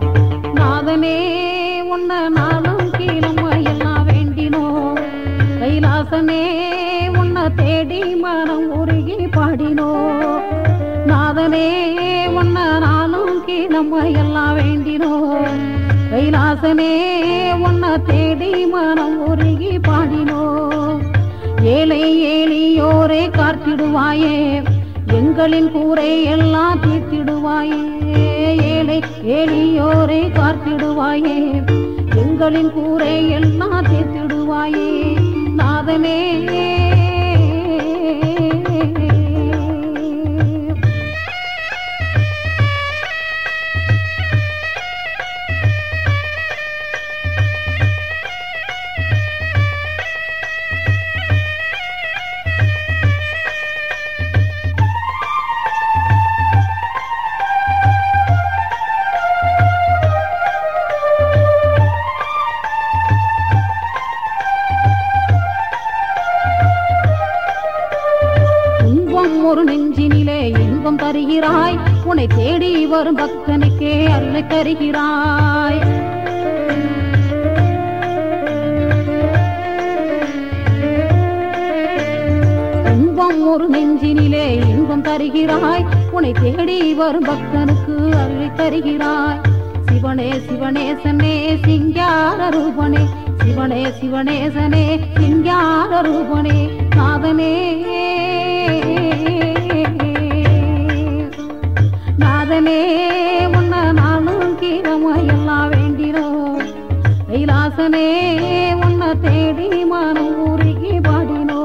நாதனே உன்ன நாளும் கீழும் எல்லாம் வேண்டினோம் கைலாசனே உன்னை தேடி மனம் உருகி பாடினோம் நாதனே உன்ன நாளும் கீழும் எல்லாம் வேண்டினோம் கைலாசனே உன்னை தேடி மனம் உருகி பாடினோம் ஏழை ஏழியோரே காத்திடுவாயே எங்களின் கூரை எல்லாம் தீர்த்திடுவாயே ஏழை ஏழியோரை காத்திடுவாயே எங்களின் கூரை எல்லாம் தீர்த்திடுவாயே நாதனே துன்பம் ஒரு நெஞ்சினிலே இன்பம் தருகிறாய் உன்னை தேடி வரும் பக்தனுக்கே அருளை தருகிறாய் துன்பம் ஒரு நெஞ்சினிலே இன்பம் தருகிறாய் உன்னை தேடி வரும் பக்தனுக்கு அருளை தருகிறாய் சிவனே சிவனேசனே சிங்கார ரூபனே சிவனே சிவனேசனே சிங்கார ரூபனே நாதனே நாதனே உன்ன நானும் கீழமையெல்லாம் வேண்டினோம் கைலாசனே உன்னை தேடி மனம் உருகி பாடினோம்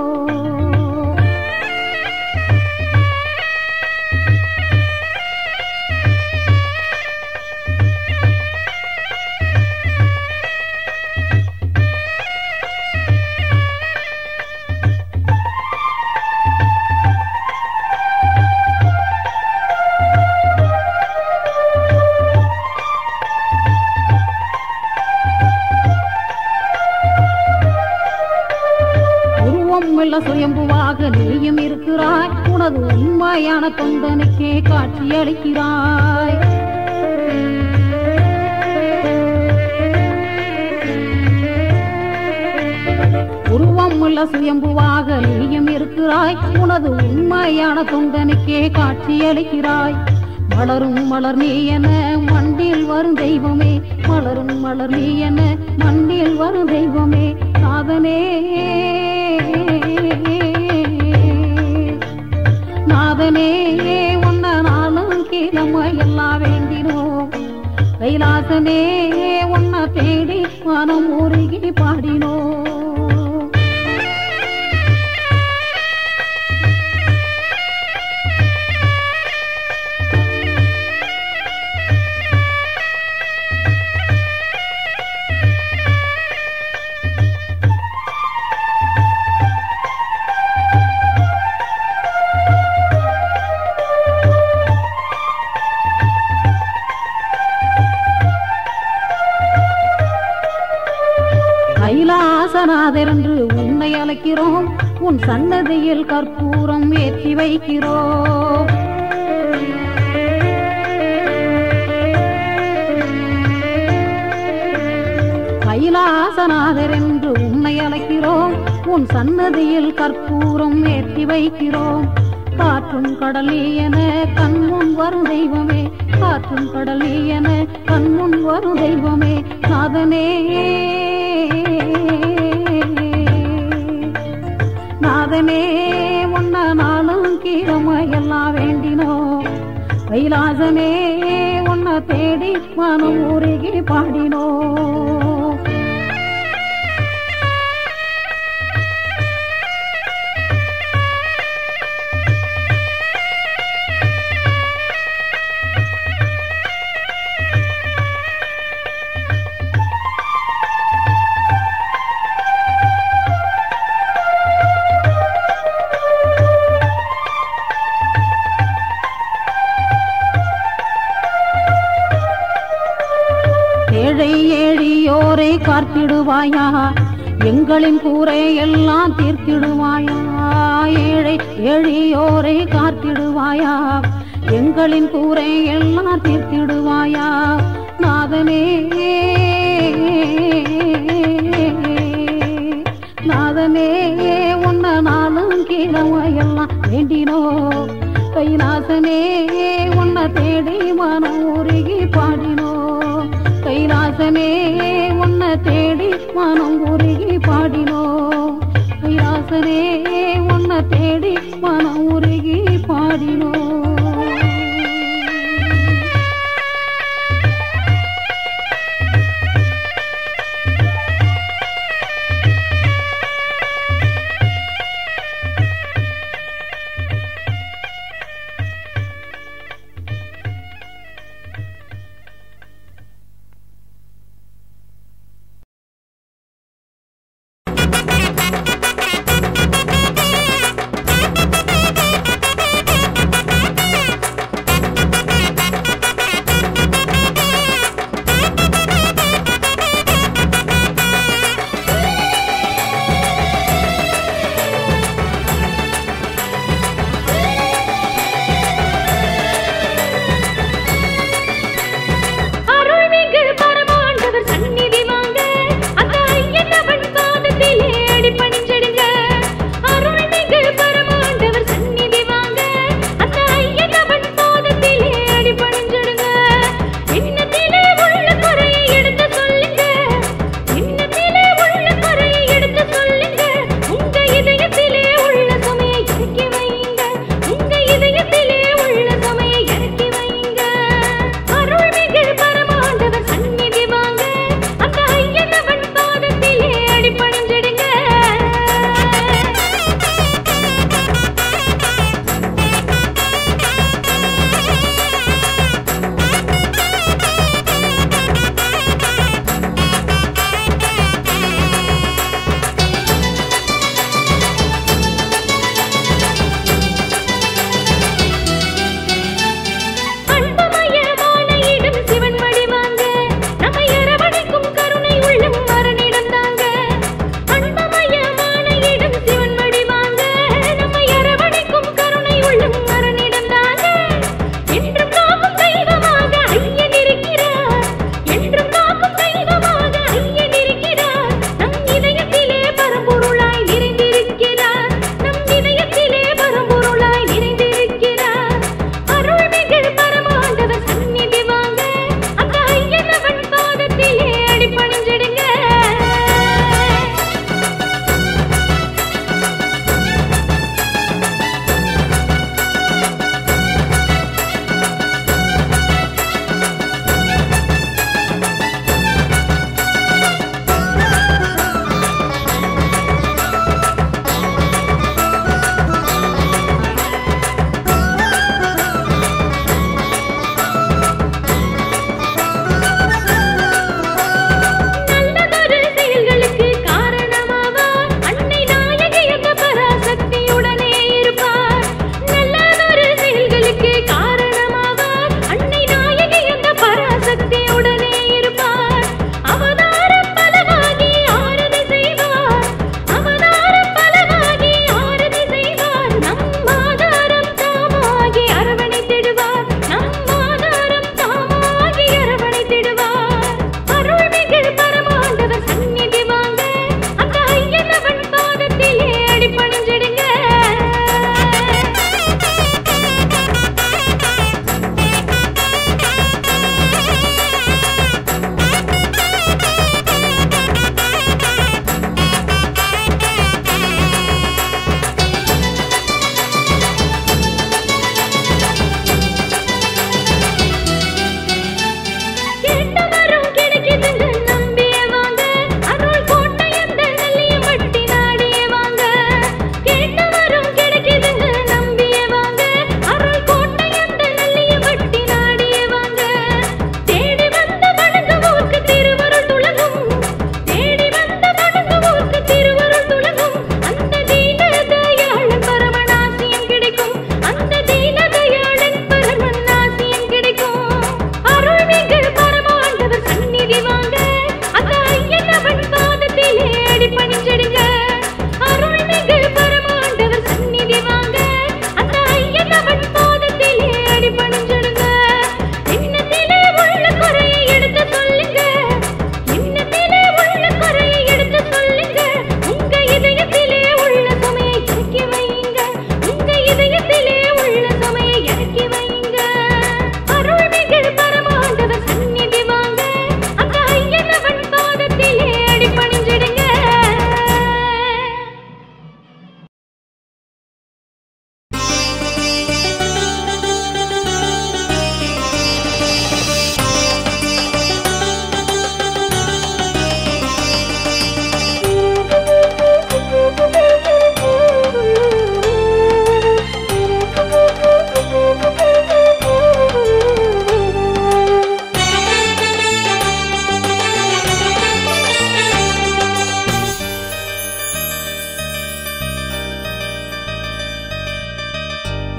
உருவம் உள்ள சுயம்புவாக நீயும் இருக்கிறாய் உனது உண்மையான தொண்டனுக்கே காட்சியளிக்கிறாய் உருவம் உள்ள சுயம்புவாக நீயும் இருக்கிறாய் உனது உண்மையான தொண்டனுக்கே காட்சியளிக்கிறாய் மலரும் மலர் நீ என மண்டில் வரும் தெய்வமே மலரும் மலர் நீ என மண்டில் வரும் தெய்வமே நாதனே நாதனே உன்ன நாளும் கீழமை எல்லாம் வேண்டினோம் கைலாசனே உன்னை தேடி மனம் உருகி பாடினோம் கைலாசநாதர் என்று உன்னை அழைக்கிறோம் உன் சன்னதியில் கற்பூரம் ஏற்றி வைக்கிறோம் கைலாசநாதர் என்று உன்னை அழைக்கிறோம் உன் சன்னதியில் கற்பூரம் ஏற்றி வைக்கிறோம் காற்றும் கடலி என கண்முன் வரும் தெய்வமே காற்றும் கடலி என கண்முன் வரும் தெய்வமே நாதனே நாதனே உன்ன நாளும் கீழமை எல்லாம் வேண்டினோம் கைலாசனே உன்னை தேடி மனம் உருகி பாடினோம் ஏழை ஏழியோரை காத்திடுவாயா எங்களின் கூரை எல்லாம் தீர்த்திடுவாயா ஏழை எழியோரை காத்திடுவாயா எங்களின் கூரை எல்லாம் தீர்த்திடுவாயா நாத நாதனே நாதனே உன்ன நாளும் கிழமையெல்லாம் வேண்டினோ கைலாசனே உன்னை தேடி மனம் உருகி பாடினோ கைலாசனே உன்னை தேடி மனம் உருகி பாடினோ கைலாசனே உன்னை தேடி மனம் உருகி பாடினோ Thank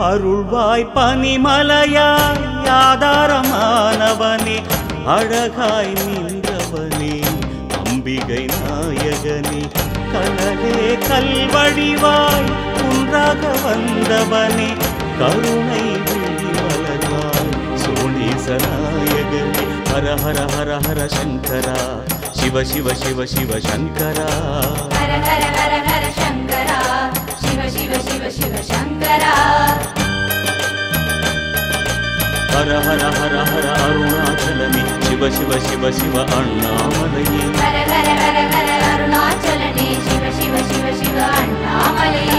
அருள்வாய் பனிமலையாய் ஆதாரமானவனே அழகாய் நின்றவனே அம்பிகை நாயகனே கனலே கல்வடிவாய் குன்றாக வந்தவனே கருணை விழிமலர்வாய் சோழீச நாயகனே ஹர ஹர ஹர ஹர சங்கரா சிவ சிவ சிவ சிவ சங்கரா ஹர ஹர ஹர ஹர சங்கரா சிவ சிவ சிவ சிவ சங்கரா ஹர ஹர ஹர ஹர அருணாச்சலமே சிவ சிவ சிவ சிவ அண்ணாமலையே ஹர ஹர ஹர ஹர அருணாச்சலனே சிவ சிவ சிவ சிவ அண்ணாமலையே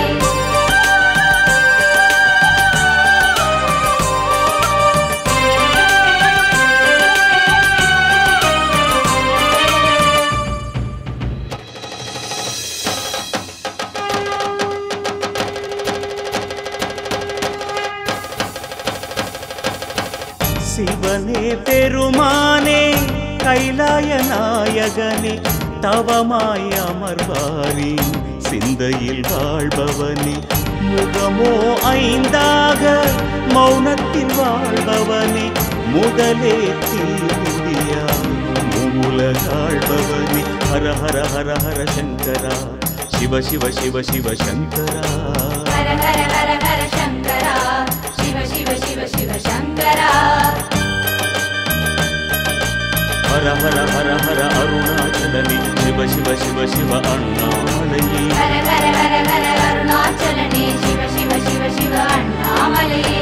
சிவனே பெருமானே கைலாய நாயகனே தவமாய் அமர்வாரி சிந்தையில் வாழ்பவனே முகமோ ஐந்தாக மௌனத்தில் வாழ்பவனே முதலே தீமுடியாய் மூலகாழ்பவனே ஹர ஹர ஹர ஹர சங்கரா சிவ சிவ சிவ சிவ சங்கரா ஹர ஹர ஹர ஹர சங்கரா சிவ சிவ சிவ சிவ சங்கரா ஹர ஹர ஹர ஹர அருணாச்சலனே சிவ சிவ சிவ சிவ அண்ணாமலையே ஹர ஹர ஹர ஹர அருணாச்சலனே சிவ சிவ சிவ சிவ அண்ணாமலையே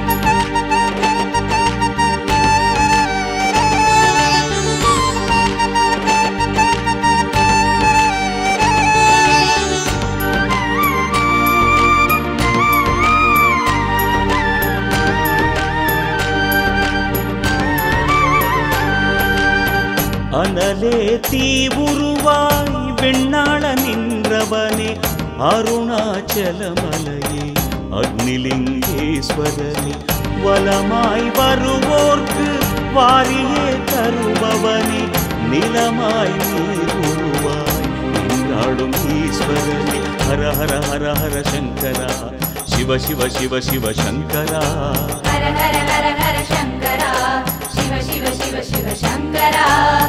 அனலே தீ உருவாய் வெண்ணாள நின்றவனே அருணாச்சலமலையே அக்னிலிங்கேஸ்வரனே வலமாய் வருவோர்க்கு வாரியே தருபவனே நிலமாய் நீர் உருவாய் நின்றாடும் ஈஸ்வரனே ஹர ஹர ஹர ஹர சங்கரா சிவ சிவ சிவ சிவ சங்கரா ஹர ஹர ஹர ஹர சங்கரா சிவ சிவ சிவ சிவ சங்கரா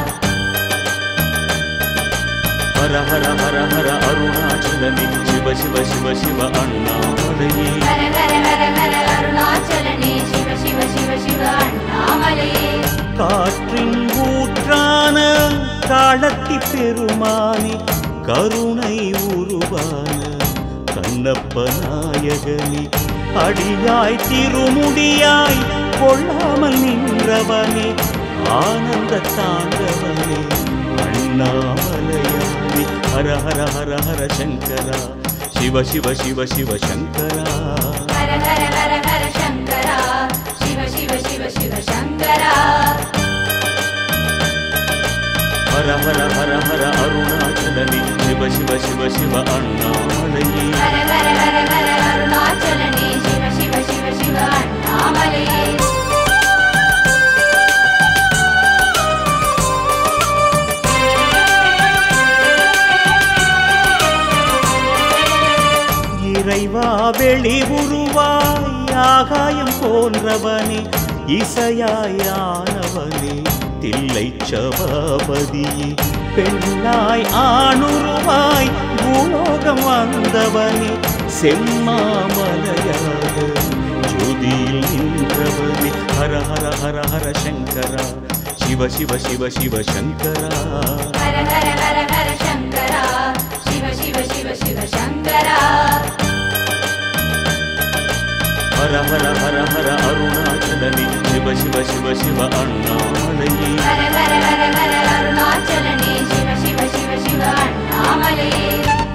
ஹர ஹர ஹர ஹர அருணாச்சலனே சிவ சிவ சிவ சிவ அண்ணாமலையே ஹர ஹர ஹர ஹர அருணாச்சலனே சிவ சிவ சிவ சிவ அண்ணாமலையே காற்றின் ஊற்றான காலத்தி பெருமானி கருணை உருவான கண்ணப்ப நாயகனி அடியாய் திருமுடியாய் கொள்ளாமல் நின்றவனே ஆனந்த தாண்டவனே அண்ணாமலையானி ஹர ஹர ஹர ஹர சங்கரா சிவ சிவ சிவ சிவ சங்கரா ஹர ஹர ஹர ஹர சங்கரா சிவ சிவ சிவ சிவ சங்கரா ஹர ஹர ஹர ஹர அருணாச்சலனி சிவ சிவ சிவ சிவ அண்ணாமலையே ஹர ஹர ஹர ஹர அருணாச்சலனே சிவ சிவ சிவ சிவ அண்ணாமலையே இறைவா வெளி உருவாய் ஆகாயம் போன்றவனே இசையாயானவனே தில்லை சபாபதியே பெண்ணாய் ஆணுருவாய் பூலோகம் வந்தவனே செம்மாமலையாக ஜோதியில் நின்றவனே ஹர ஹர ஹர ஹர சங்கரா சிவ சிவ சிவ சிவ சங்கரா ஹர ஹர ஹர ஹர சங்கரா சிவ சிவ சிவ சிவ சங்கரா ஹர ஹர ஹர ஹர அருணாச்சலனே சிவ சிவ சிவ சிவ அண்ணாமலையே ஹர ஹர ஹர ஹர அருணாச்சலனே சிவ சிவ சிவ சிவ அண்ணாமலையே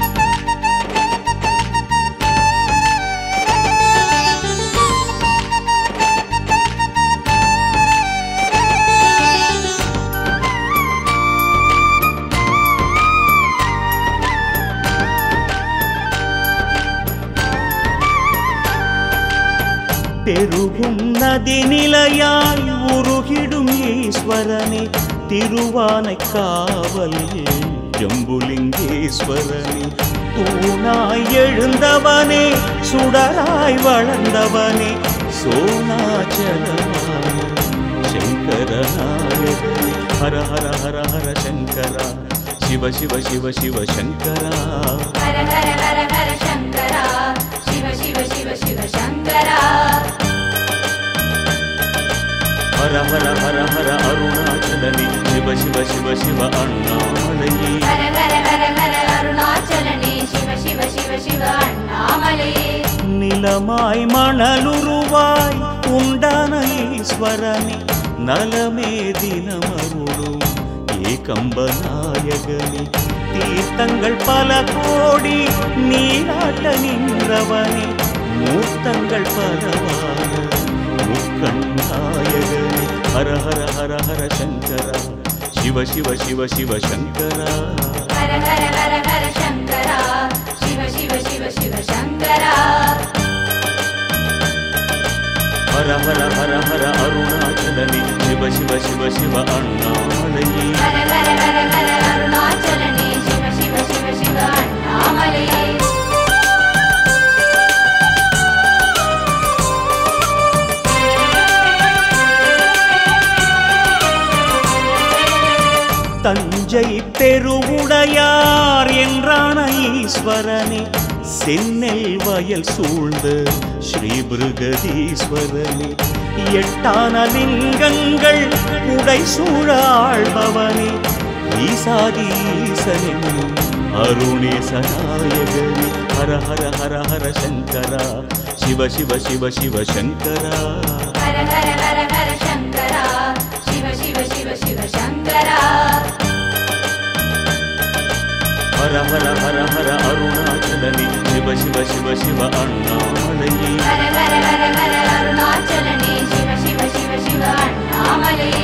பெருகும் நதி நிலையாய் உருகிடும் ஈஸ்வரனே திருவானை காவல் ஜம்புலிங்கேஸ்வரனே தூணாய் எழுந்தவனே சுடராய் வளர்ந்தவனே சோனாச்சலமான சங்கரநாயகனே ஹர ஹர ஹர ஹர சங்கரா சிவ சிவ சிவ சிவ சங்கரா ஹர ஹர ஹர ஹர சங்கரா சிவ சிவ சிவ சிவ சங்கரா ஹர ஹர ஹர ஹர அருணாச்சலனே சிவ சிவ சிவ சிவ அண்ணாமலையே ஹர ஹர ஹர ஹர அருணாச்சலனே சிவ சிவ சிவ சிவ அண்ணாமலையே நிலமாய் மணலுருவாய் உண்டான ஈஸ்வரனே நலமே தினமருளும் ஏகம்பநாயகனே தீர்த்தங்கள் பல கோடி நீராட்ட நின்றவனே மூர்த்தங்கள் பலவான முக்கண்ணாயகனே ஹர ஹர ஹர ஹர சங்கரா சிவ சிவ சிவ சிவ சங்கரா ஹர ஹர ஹர ஹர சங்கரா சிவ சிவ சிவ சிவ சங்கரா ஹர ஹர ஹர ஹர அருணாச்சலனே சிவ சிவ சிவ சிவ அண்ணாமலையே ஹர ஹர ஹர ஹர அருணாச்சலனே சிவ சிவ சிவ சிவ அண்ணாமலையே தஞ்சை பெருவுடையார் என்றான ஈஸ்வரனே சென்னல் வயல் சூழ்ந்த ஸ்ரீ பிருகதீஸ்வரனே எட்டான லிங்கங்கள் உடை சூழ ஆழ்பவனே ஈசாதி ஈசனென்னும் அருணேசநாயகனே ஹர ஹர ஹர ஹர சங்கரா சிவ சிவ சிவ சிவ சங்கரா ஹர ஹர ஹர ஹர சங்கரா சிவ சிவ சிவ சிவ சங்கரா ஹர ஹர ஹர ஹர அருணாச்சலனே சிவ சிவ சிவ சிவ அண்ணாமலையே ஹர ஹர ஹர ஹர அருணாச்சலனே சிவ சிவ சிவ சிவ அண்ணாமலையே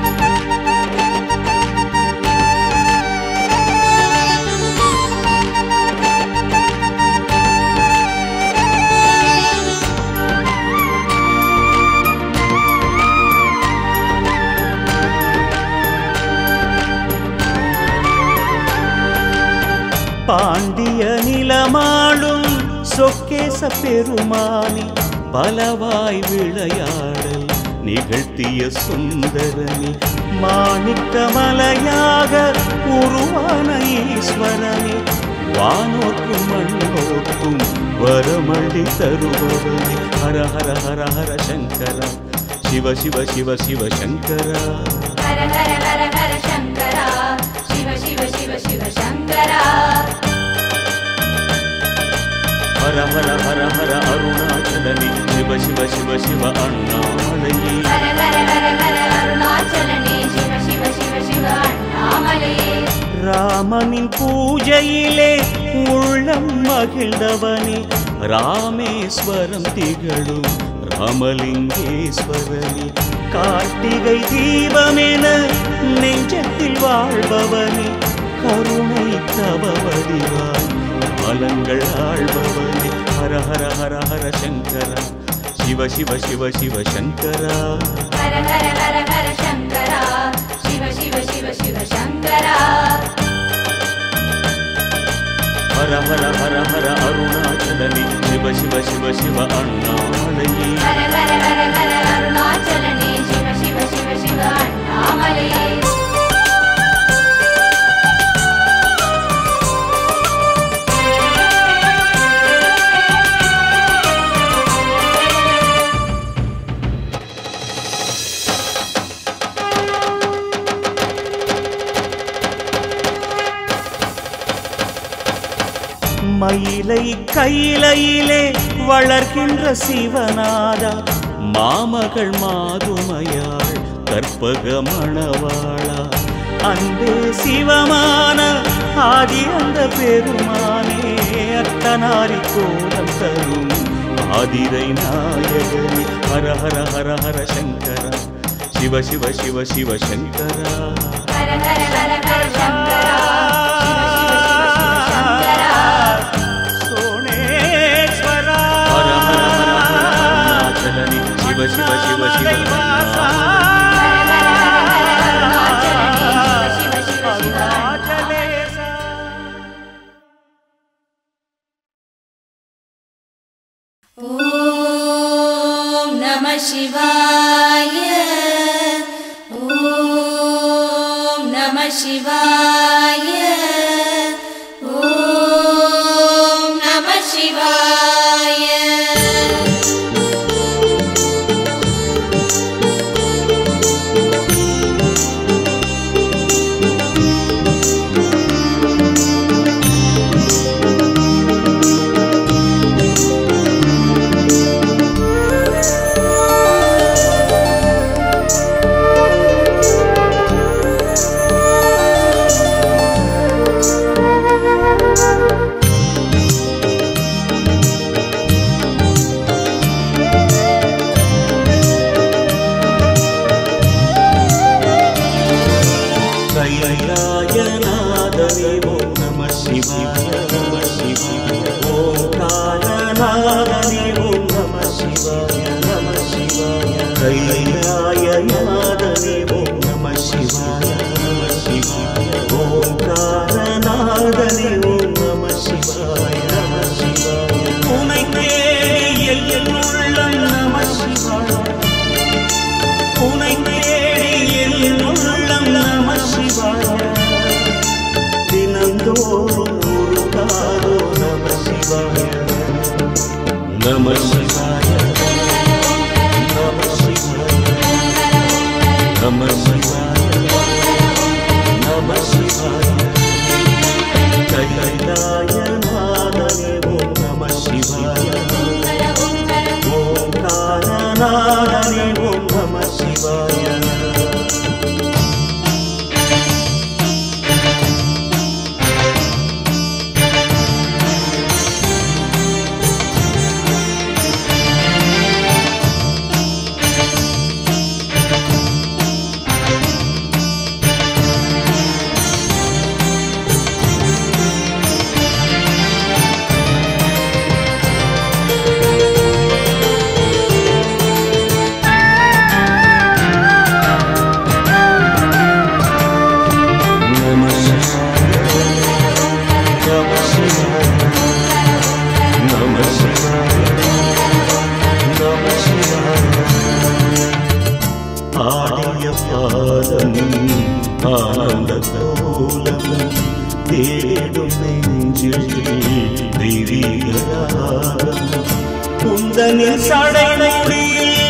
பாண்டிய நிலமாளும் சொக்கேச பெருமானி பலவாய் விளையாடல் நிகழ்த்திய சுந்தரனி மாணிக்கமலையாக உருவான ஈஸ்வரனே வானோர்க்கும் மண்ணோர்க்கும் வரமள்ளி தருபவனே ஹர ஹர ஹர ஹர சங்கரா சிவ சிவ சிவ சிவ சங்கரா ஹர ஹர ஹர ஹர சங்கரா சிவ சிவ சிவ சிவ சங்கரா ஹர ஹர ஹர ஹர அருணாச்சலனே சிவ சிவ சிவ சிவ அண்ணாமலையே ஹர ஹர ஹர ஹர அருணாச்சலனே சிவ சிவ சிவ சிவ அண்ணாமலையே ராமனின் பூஜையிலே உள்ளம் மகிழ்ந்தவனே ராமேஸ்வரம் திகழும் ராமலிங்கேஸ்வரனே கார்த்திகை தீபமென நெஞ்சத்தில் வாழ்பவனே கருணை தவவடிவாய் மலங்கள் ஆழ்பவனே ஹர ஹர ஹர ஹர சங்கரா சிவ சிவ சிவ சிவ சங்கரா ஹர ஹர ஹர ஹர சங்கரா சிவ சிவ சிவ சிவ சங்கரா ஹர ஹர ஹர ஹர அருணாச்சலனே சிவ சிவ சிவ சிவ அண்ணாமலையே ஹர ஹர ஹர ஹர அருணாச்சலனே சிவ சிவ சிவ சிவ அண்ணாமலையே மயிலை கையிலையிலே வளர்கின்ற சிவநாதா மாமகள் மாதுமையாள் கற்பக மணவாளா அன்பே சிவமான ஆதி அந்த பெருமானே அத்தனாரி கோலம் தரும் ஆதிரை நாயகனே ஹர ஹர ஹர ஹர சங்கரா சிவ சிவ சிவ சிவ சங்கரா ஹர ஹர ஹர ஹர சங்கரா சிவ சிவ சிவ சிவ சங்கரா சோணேஸ்வரா ஹர ஹர ஹர ஹர அருணாச்சலனே சிவ சிவ சிவ சிவ அண்ணாமலையே. शिवाय ॐ नमः शिवाय ॐ नमः शिवाय कैलायनादने ॐ नमः शिवाय नमः शिवाय ओङ्कारनादने ॐ नमः शिवाय नमः शिवाय कैलायनादने ॐ नमः शिवाय नमः शिवाय ओङ्कारनादने ॐ नमः शिवाय नमः शिवाय உனை தேடி என் உள்ளம் நம சிவாய உனை தேடி என் உள்ளம் நம சிவாய தினந்தோறும் உருகாதோ நம சிவாய நம சிவாய நம சிவாய நம சிவாய நம சிவாய கைலாய நாதனே ஓம் நம சிவாய ஓங்காரநாதனே ஓம் நம சிவாய நம சிவாய நம சிவாய நம சிவாய நம சிவாய ஆடிய பாதம் ஆனந்த கோலம் தேடும் நெஞ்சில் தெய்வீகராகம் குந்தனில் சடைமுடி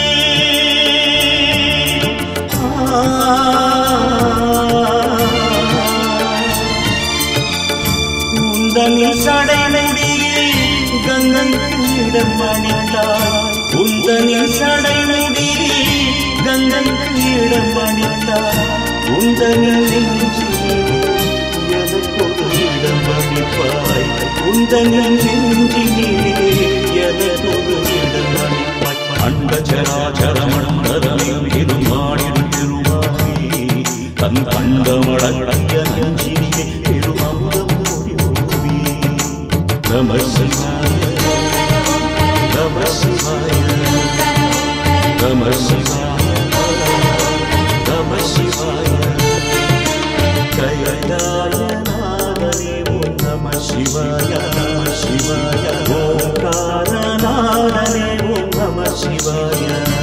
உந்தனில் சடைமுடியில் கங்கையிடம் அணிந்தாய் உந்தனில் சடைமுடியில் கங்கையிடம் அணிந்தாய் உந்தனில் நெஞ்சிலே எனக்கொரு இடம் அளிப்பாய் உந்தனில் நெஞ்சிலே எனக்கொரு இடம் அளிப்பாய் அண்ட சராச்சரமண்டலம் இருமாடிடும் திருவாரி தன் கண்டமடங்கிய நெஞ்சிலே பெருமந்தம் ஓடி ஓடி நம சிவாய நம சிவாய நம சிவாய நம சிவாய கைலாய நாதனே ஓம் நம சிவாய நம சிவாய ஓங்கார நாதனே ஓம் நம சிவாய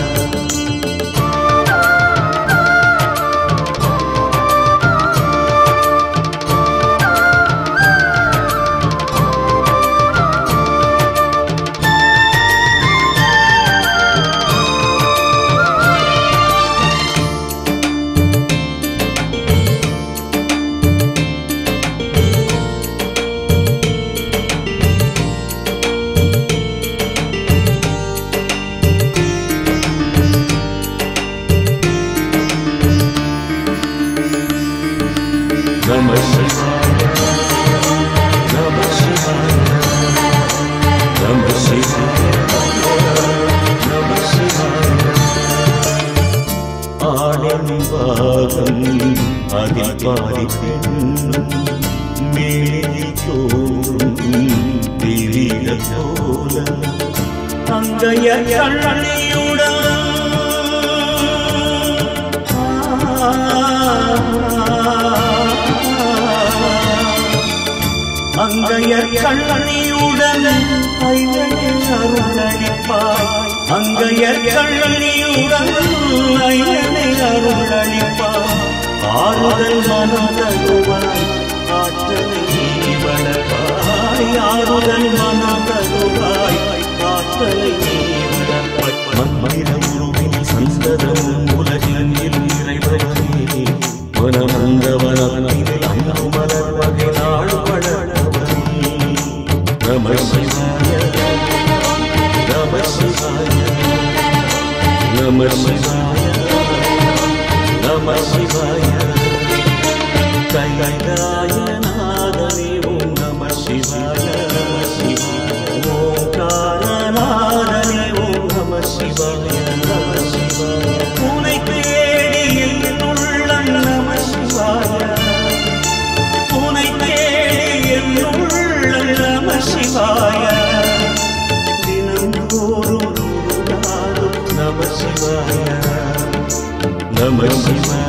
நம சிவாய நம சிவாய நம சிவாய நம சிவாய ஆடும் பாகம் அதில் பாதி பெண்ணும் மேலில் தோறும் தெரிய போல அங்கைய கண்ணியுடன் அங்கைய கண்ணியுடன் ஐயனே அருளளிப்பாய் அங்கையுடன் ஐயனை அருளளிப்பார் ஆறுதல் மனம் தருவாய் ஆற்றலை நீ வளர்ப்பாய் ஆறுதல் மனம் தருவாய் ஆற்றலை நீ வளர்ப்பாய் மந்திர உருவில் சந்ததம் உலகில் இறைவனே மனமந்தவனத்தில் அந்த மலர் வகை நாள் வளர்ப்பவனே நம சிவாய நம சிவாய நம சிவாய நம சிவாய கைலாயநாதனே ஓம் நம சிவாய நம சிவாய ஓங்காரநாதனே ஓம் நம சிவாய நம சிவாய உனை தேடி என் உள்ளம் நம சிவாய உனை தேடி என் உள்ளம் நம சிவாய தினந்தோறும் நாளும் நம சிவாய நம சிவாய